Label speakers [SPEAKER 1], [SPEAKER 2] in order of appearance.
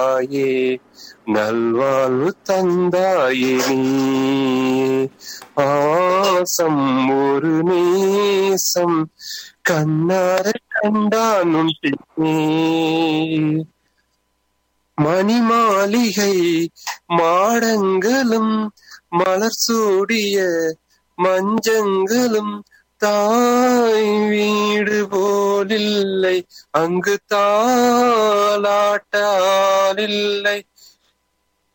[SPEAKER 1] தாயே நல்வாழ்வு தந்தாயே நீயே ஆசம் ஒரு நேசம் கண்ணார கண்டானும் பின்னே மணி மாளிகை மாடங்களும் மலர் சூடிய மஞ்சங்களும் தாய் வீடு போலில்லை அங்கு தாளாட்டாலில்லை